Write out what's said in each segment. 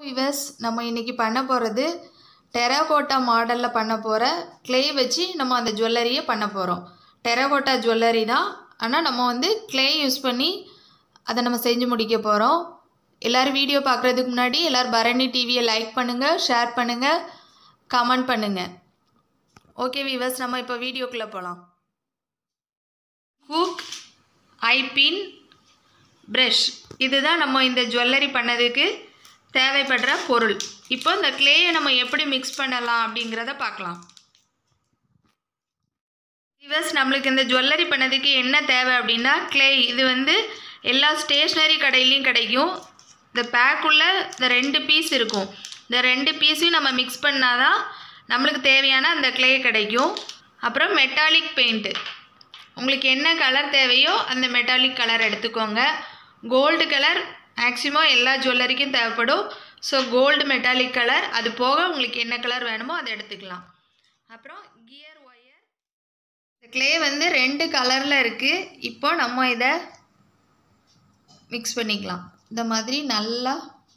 விவஸ் நம்ம இன்னைக்கு பண்ண போகிறது டெராகோட்டா மாடலில் பண்ண போகிற க்ளே வச்சு நம்ம அந்த ஜுவல்லரியை பண்ண போகிறோம் டெராகோட்டா ஜுவல்லரி தான் ஆனால் நம்ம வந்து க்ளே யூஸ் பண்ணி அதை நம்ம செஞ்சு முடிக்க போகிறோம் எல்லோரும் வீடியோ பார்க்குறதுக்கு முன்னாடி எல்லோரும் பரணி டிவியை லைக் பண்ணுங்கள் ஷேர் பண்ணுங்கள் கமெண்ட் பண்ணுங்கள் ஓகே விவஸ் நம்ம இப்போ வீடியோக்குள்ளே போகலாம் ஹூக் ஐபின் ப்ரஷ் இதுதான் நம்ம இந்த ஜுவல்லரி பண்ணதுக்கு தேவைப்படுற பொருள் இப்போ இந்த க்ளேயை நம்ம எப்படி மிக்ஸ் பண்ணலாம் அப்படிங்கிறத பார்க்கலாம் விவர்ஸ் நம்மளுக்கு இந்த ஜுவல்லரி பண்ணதுக்கு என்ன தேவை அப்படின்னா க்ளே இது வந்து எல்லா ஸ்டேஷ்னரி கடையிலையும் கிடைக்கும் இந்த பேக்குள்ளே இந்த ரெண்டு பீஸ் இருக்கும் இந்த ரெண்டு பீஸையும் நம்ம மிக்ஸ் பண்ணால் தான் நம்மளுக்கு தேவையான அந்த க்ளே கிடைக்கும் அப்புறம் மெட்டாலிக் பெயிண்ட்டு உங்களுக்கு என்ன கலர் தேவையோ அந்த மெட்டாலிக் கலர் எடுத்துக்கோங்க கோல்டு கலர் மேக்ஸிமம் எல்லா ஜுவல்லரிக்கும் தேவைப்படும் ஸோ கோல்டு மெட்டாலிக் கலர் அது போக உங்களுக்கு என்ன கலர் வேணுமோ அதை எடுத்துக்கலாம் அப்புறம் கியர் ஒயர் இந்த க்ளே வந்து ரெண்டு கலரில் இருக்குது இப்போ நம்ம இதை மிக்ஸ் பண்ணிக்கலாம் இந்த மாதிரி நல்லா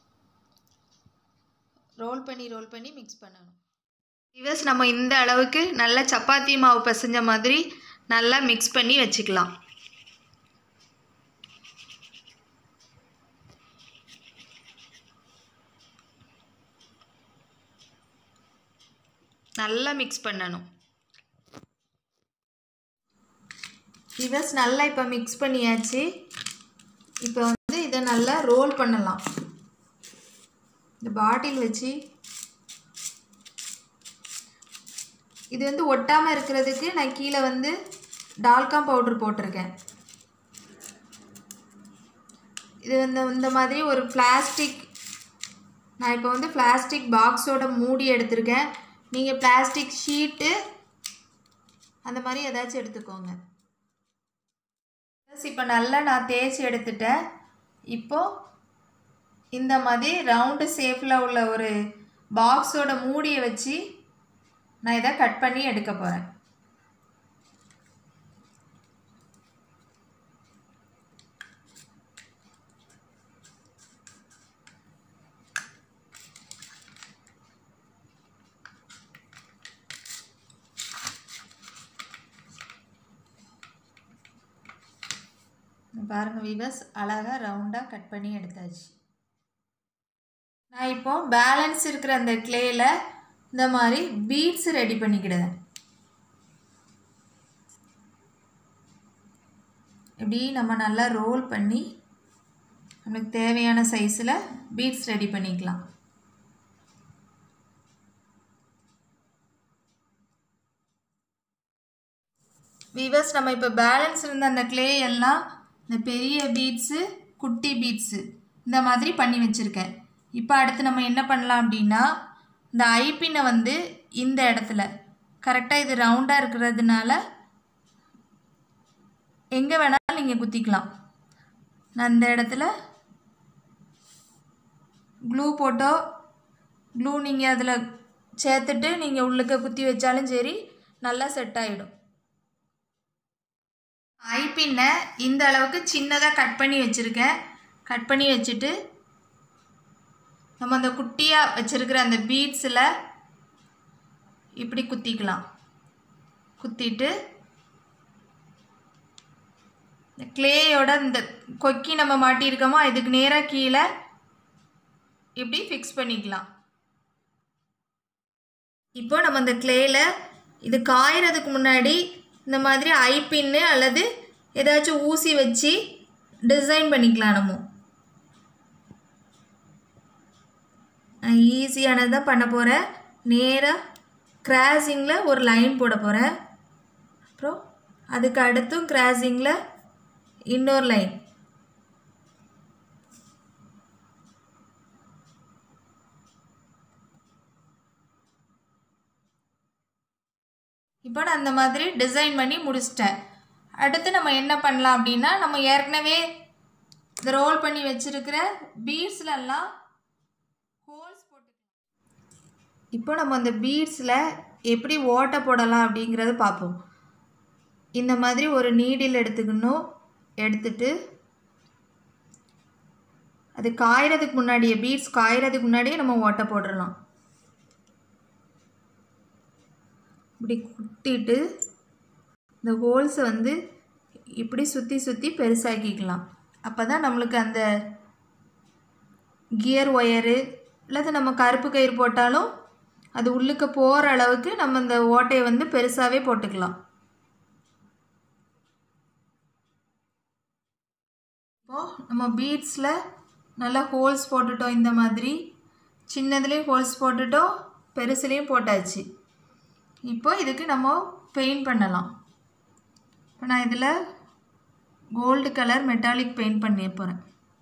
ரோல் பண்ணி ரோல் பண்ணி மிக்ஸ் பண்ணணும் இவஸ் நம்ம இந்த அளவுக்கு நல்லா சப்பாத்தி மாவு பிசைஞ்ச மாதிரி நல்லா மிக்ஸ் பண்ணி வச்சுக்கலாம் நல்லா மிக்ஸ் பண்ணணும் இவஸ் நல்லா இப்போ மிக்ஸ் பண்ணியாச்சு இப்போ வந்து இதை நல்லா ரோல் பண்ணலாம் இந்த பாட்டில் வச்சு இது வந்து ஒட்டாமல் இருக்கிறதுக்கு நான் கீழே வந்து டால்காம் பவுட்ரு போட்டிருக்கேன் இது வந்து இந்த மாதிரி ஒரு பிளாஸ்டிக் நான் இப்போ வந்து பிளாஸ்டிக் பாக்ஸோட மூடி எடுத்திருக்கேன் நீங்கள் பிளாஸ்டிக் ஷீட்டு அந்த மாதிரி ஏதாச்சும் எடுத்துக்கோங்க இப்போ நல்லா நான் தேய்ச்சி எடுத்துட்டேன் இப்போது இந்த மாதிரி ரவுண்டு ஷேப்பில் உள்ள ஒரு பாக்ஸோட மூடியை வச்சு நான் இதை கட் பண்ணி எடுக்க போகிறேன் பாருங்கள் வீவர்ஸ் அழகாக ரவுண்டாக கட் பண்ணி எடுத்தாச்சு நான் இப்போ பேலன்ஸ் இருக்கிற அந்த க்ளேயில் இந்த மாதிரி பீட்ஸ் ரெடி பண்ணிக்கிடுவேன் இப்படி நம்ம நல்லா ரோல் பண்ணி நம்மளுக்கு தேவையான சைஸில் பீட்ஸ் ரெடி பண்ணிக்கலாம் வீவர்ஸ் நம்ம இப்போ பேலன்ஸ் இருந்த அந்த க்ளே எல்லாம் இந்த பெரிய பீட்ஸு குட்டி பீட்ஸு இந்த மாதிரி பண்ணி வச்சுருக்கேன் இப்போ அடுத்து நம்ம என்ன பண்ணலாம் அப்படின்னா இந்த ஐப்பினை வந்து இந்த இடத்துல கரெக்டாக இது ரவுண்டாக இருக்கிறதுனால எங்கே வேணாலும் நீங்கள் குத்திக்கலாம் நான் இந்த இடத்துல க்ளூ போட்டோ க்ளூ நீங்கள் அதில் சேர்த்துட்டு நீங்கள் உள்ளுக்க குத்தி வச்சாலும் சரி நல்லா செட் ஆகிடும் ஐப்பின்னை இந்த அளவுக்கு சின்னதாக கட் பண்ணி வச்சுருக்கேன் கட் பண்ணி வச்சுட்டு நம்ம அந்த குட்டியாக வச்சுருக்கிற அந்த பீட்ஸில் இப்படி குத்திக்கலாம் குத்திட்டு இந்த க்ளேயோட இந்த கொக்கி நம்ம மாட்டியிருக்கோமோ இதுக்கு நேராக கீழே இப்படி ஃபிக்ஸ் பண்ணிக்கலாம் இப்போ நம்ம அந்த க்ளேயில் இது காயறதுக்கு முன்னாடி இந்த மாதிரி ஐப்பின்னு அல்லது ஏதாச்சும் ஊசி வச்சு டிசைன் பண்ணிக்கலாம் நம்ம நான் ஈஸியானது தான் பண்ண போகிறேன் நேராக கிராசிங்கில் ஒரு லைன் போட போகிறேன் அப்புறம் அதுக்கு அடுத்தும் கிராசிங்கில் இன்னொரு லைன் இப்போ நான் அந்த மாதிரி டிசைன் பண்ணி முடிச்சிட்டேன் அடுத்து நம்ம என்ன பண்ணலாம் அப்படின்னா நம்ம ஏற்கனவே இந்த ரோல் பண்ணி வச்சுருக்கிற பீட்ஸ்லலாம் ஹோல்ஸ் போட்டு இப்போ நம்ம அந்த பீட்ஸில் எப்படி ஓட்டை போடலாம் அப்படிங்கிறத பார்ப்போம் இந்த மாதிரி ஒரு நீடில் எடுத்துக்கணும் எடுத்துட்டு அது காயறதுக்கு முன்னாடியே பீட்ஸ் காயறதுக்கு முன்னாடியே நம்ம ஓட்டை போட்டுடலாம் இப்படி குத்திட்டு இந்த ஹோல்ஸை வந்து இப்படி சுற்றி சுற்றி பெருசாக்கிக்கலாம் அப்போ தான் நம்மளுக்கு அந்த கியர் ஒயரு அல்லது நம்ம கருப்பு கயிறு போட்டாலும் அது உள்ளுக்கு போகிற அளவுக்கு நம்ம இந்த ஓட்டையை வந்து பெருசாகவே போட்டுக்கலாம் இப்போது நம்ம பீட்ஸில் நல்லா ஹோல்ஸ் போட்டுட்டோம் இந்த மாதிரி சின்னதுலேயும் ஹோல்ஸ் போட்டுட்டோம் பெருசுலேயும் போட்டாச்சு இப்போ இதுக்கு நம்ம பெயிண்ட் பண்ணலாம் இப்போ நான் இதில் கோல்டு கலர் மெட்டாலிக் பெயிண்ட் பண்ணி போகிறேன்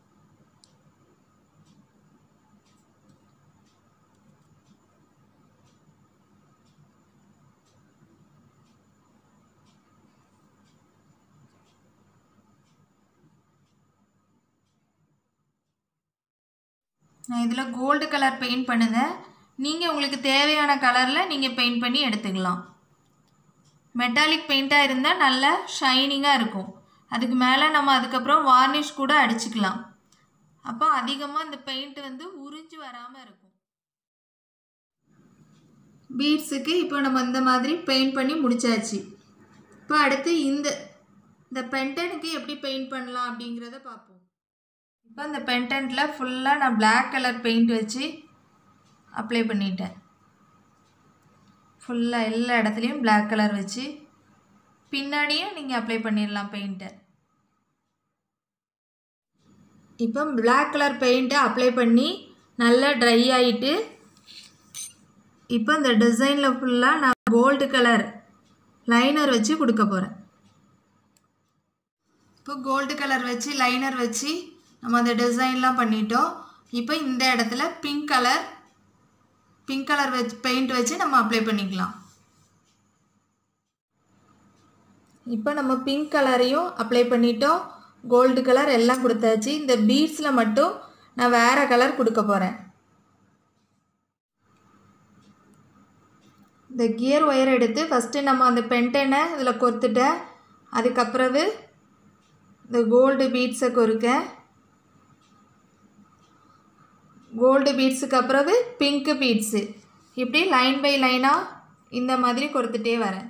நான் இதில் கோல்டு கலர் பெயிண்ட் பண்ணுதேன் நீங்கள் உங்களுக்கு தேவையான கலரில் நீங்கள் பெயிண்ட் பண்ணி எடுத்துக்கலாம் மெட்டாலிக் பெயிண்ட்டாக இருந்தால் நல்லா ஷைனிங்காக இருக்கும் அதுக்கு மேலே நம்ம அதுக்கப்புறம் வார்னிஷ் கூட அடிச்சுக்கலாம் அப்போ அதிகமாக இந்த பெயிண்ட் வந்து உறிஞ்சு வராமல் இருக்கும் பீட்ஸுக்கு இப்போ நம்ம இந்த மாதிரி பெயிண்ட் பண்ணி முடிச்சாச்சு இப்போ அடுத்து இந்த இந்த பென்டனுக்கு எப்படி பெயிண்ட் பண்ணலாம் அப்படிங்கிறத பார்ப்போம் இப்போ அந்த பென்டன்ட்டில் ஃபுல்லாக நான் Black கலர் பெயிண்ட் வச்சு அப்ளை பண்ணிட்டேன் ஃபுல்லாக எல்லா இடத்துலையும் Black கலர் வச்சு பின்னாடியும் நீங்கள் அப்ளை பண்ணிடலாம் பெயிண்ட்டை இப்போ Black கலர் பெயிண்ட்டை அப்ளை பண்ணி நல்லா ட்ரை ஆகிட்டு இப்போ இந்த டிசைனில் ஃபுல்லாக நான் கோல்டு கலர் லைனர் வச்சு கொடுக்க போகிறேன் இப்போ கோல்டு கலர் வச்சு லைனர் வச்சு நம்ம அந்த டிசைன்லாம் பண்ணிட்டோம் இப்போ இந்த இடத்துல பிங்க் கலர் பிங்க் கலர் வச்சு பெயிண்ட் வச்சு நம்ம அப்ளை பண்ணிக்கலாம் இப்போ நம்ம பிங்க் கலரையும் அப்ளை பண்ணிட்டோம் கோல்டு கலர் எல்லாம் கொடுத்தாச்சு இந்த பீட்ஸில் மட்டும் நான் வேறு கலர் கொடுக்க போகிறேன் இந்த கியர் ஒயர் எடுத்து ஃபஸ்ட்டு நம்ம அந்த பென்டனை இதில் கொத்துட்டேன் அதுக்கப்புறவு இந்த கோல்டு பீட்ஸை கொறுக்கேன் கோல்டு பீட்ஸுக்கு அப்புறவு பிங்க்கு பீட்ஸு இப்படி லைன் பை லைனாக இந்த மாதிரி கொடுத்துட்டே வரேன்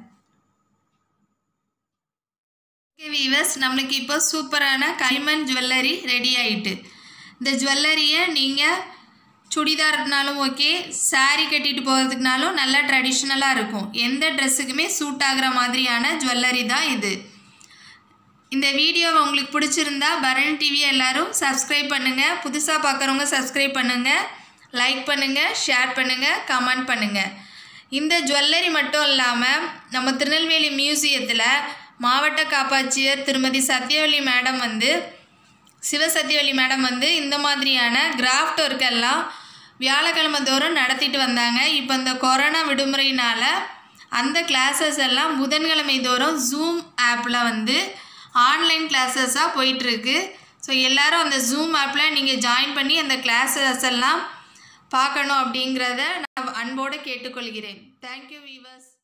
ஓகே வீவர்ஸ் நம்மளுக்கு இப்போ சூப்பரான கைமன் ஜுவல்லரி ரெடி ஆயிட்டு இந்த ஜுவல்லரியை நீங்கள் சுடிதார்னாலும் ஓகே saree கட்டிட்டு போகிறதுக்குனாலும் நல்லா ட்ரெடிஷ்னலாக இருக்கும் எந்த ட்ரெஸ்ஸுக்குமே சூட் ஆகுற மாதிரியான ஜுவல்லரி தான் இது இந்த வீடியோ உங்களுக்கு பிடிச்சிருந்தா பரண் டிவி எல்லாரும் சப்ஸ்கிரைப் பண்ணுங்கள் புதுசாக பார்க்குறவங்க சப்ஸ்கிரைப் பண்ணுங்கள் லைக் பண்ணுங்கள் ஷேர் பண்ணுங்கள் கமெண்ட் பண்ணுங்கள் இந்த ஜுவல்லரி மட்டும் இல்லாமல் நம்ம திருநெல்வேலி மியூசியத்தில் மாவட்ட காப்பாட்சியர் திருமதி சத்யவல்லி மேடம் வந்து சிவசத்யவல்லி மேடம் வந்து இந்த மாதிரியான கிராஃப்ட் ஒர்க்கெல்லாம் வியாழக்கிழமை தோறும் நடத்திட்டு வந்தாங்க இப்போ இந்த கொரோனா விடுமுறையினால் அந்த கிளாஸஸ் எல்லாம் புதன்கிழமை தோறும் ஜூம் ஆப்பில் வந்து ஆன்லைன் கிளாஸஸாக போயிட்டுருக்கு ஸோ எல்லாரும் அந்த ஜூம் ஆப்பில் நீங்கள் ஜாயின் பண்ணி அந்த கிளாஸஸ் எல்லாம் பார்க்கணும் அப்படிங்கிறத நான் அன்போடு கேட்டுக்கொள்கிறேன் தேங்க்யூ வீவர்ஸ்